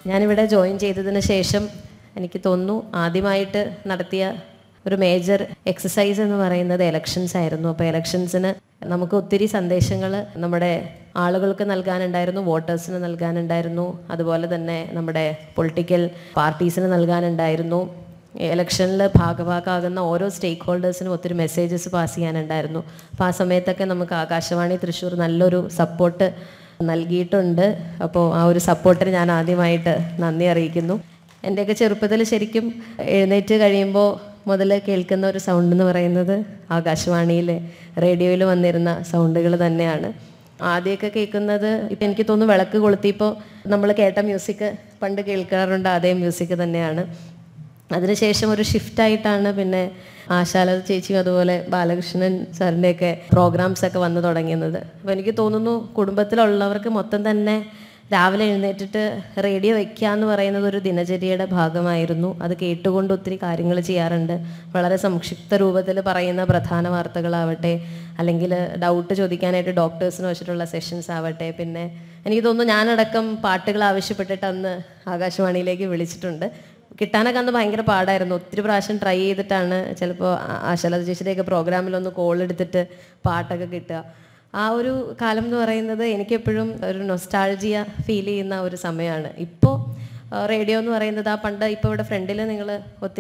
ഞാനിവിടെ ജോയിൻ ചെയ്തതിന് ശേഷം എനിക്ക് തോന്നുന്നു ആദ്യമായിട്ട് നടത്തിയ ഒരു മേജർ എക്സസൈസ് എന്ന് പറയുന്നത് എലക്ഷൻസ് ആയിരുന്നു അപ്പോൾ എലക്ഷൻസിന് നമുക്ക് ഒത്തിരി സന്ദേശങ്ങൾ നമ്മുടെ ആളുകൾക്ക് നൽകാനുണ്ടായിരുന്നു വോട്ടേഴ്സിന് നൽകാനുണ്ടായിരുന്നു അതുപോലെ തന്നെ നമ്മുടെ പൊളിറ്റിക്കൽ പാർട്ടീസിന് നൽകാനുണ്ടായിരുന്നു ഇലക്ഷനിൽ ഭാഗഭാക്കാകുന്ന ഓരോ സ്റ്റേക്ക് ഹോൾഡേഴ്സിനും ഒത്തിരി മെസ്സേജസ് പാസ് ചെയ്യാനുണ്ടായിരുന്നു അപ്പോൾ ആ സമയത്തൊക്കെ നമുക്ക് ആകാശവാണി തൃശ്ശൂർ നല്ലൊരു സപ്പോർട്ട് നൽകിയിട്ടുണ്ട് അപ്പോൾ ആ ഒരു സപ്പോർട്ടിന് ഞാൻ ആദ്യമായിട്ട് നന്ദി അറിയിക്കുന്നു എൻ്റെയൊക്കെ ചെറുപ്പത്തിൽ ശരിക്കും എഴുന്നേറ്റ് കഴിയുമ്പോൾ മുതൽ കേൾക്കുന്ന ഒരു സൗണ്ട് എന്ന് പറയുന്നത് ആകാശവാണിയിൽ റേഡിയോയിൽ വന്നിരുന്ന സൗണ്ടുകൾ തന്നെയാണ് ആദ്യമൊക്കെ കേൾക്കുന്നത് ഇപ്പം എനിക്ക് തോന്നുന്നു വിളക്ക് കൊളുത്തിയപ്പോൾ നമ്മൾ കേട്ട മ്യൂസിക് പണ്ട് കേൾക്കാറുണ്ട് അതേ മ്യൂസിക് തന്നെയാണ് അതിനുശേഷം ഒരു ഷിഫ്റ്റായിട്ടാണ് പിന്നെ ആശാലത ചേച്ചിയും അതുപോലെ ബാലകൃഷ്ണൻ സാറിൻ്റെയൊക്കെ പ്രോഗ്രാംസ് ഒക്കെ വന്നു തുടങ്ങുന്നത് അപ്പോൾ എനിക്ക് തോന്നുന്നു കുടുംബത്തിലുള്ളവർക്ക് മൊത്തം തന്നെ രാവിലെ എഴുന്നേറ്റിട്ട് റേഡിയോ വെക്കുക എന്ന് പറയുന്നത് ഒരു ദിനചര്യയുടെ ഭാഗമായിരുന്നു അത് കേട്ടുകൊണ്ട് ഒത്തിരി കാര്യങ്ങൾ ചെയ്യാറുണ്ട് വളരെ സംക്ഷിപ്ത രൂപത്തിൽ പറയുന്ന പ്രധാന വാർത്തകളാവട്ടെ അല്ലെങ്കിൽ ഡൗട്ട് ചോദിക്കാനായിട്ട് ഡോക്ടേഴ്സിന് വെച്ചിട്ടുള്ള സെഷൻസ് ആവട്ടെ പിന്നെ എനിക്ക് തോന്നുന്നു ഞാനടക്കം പാട്ടുകൾ ആവശ്യപ്പെട്ടിട്ട് അന്ന് ആകാശവാണിയിലേക്ക് വിളിച്ചിട്ടുണ്ട് കിട്ടാനൊക്കെ അന്ന് ഭയങ്കര പാടായിരുന്നു ഒത്തിരി പ്രാവശ്യം ട്രൈ ചെയ്തിട്ടാണ് ചിലപ്പോൾ ആശാലത ചേച്ചിയുടെയൊക്കെ പ്രോഗ്രാമിലൊന്ന് കോൾ എടുത്തിട്ട് പാട്ടൊക്കെ കിട്ടുക ആ ഒരു കാലം എന്ന് പറയുന്നത് എനിക്കെപ്പോഴും ഒരു നൊസ്റ്റാൾജിയ ഫീൽ ചെയ്യുന്ന ഒരു സമയമാണ് ഇപ്പോൾ റേഡിയോ എന്ന് പറയുന്നത് ആ പണ്ട് ഇപ്പോൾ ഇവിടെ ഫ്രണ്ടിൽ നിങ്ങൾ ഒത്തിരി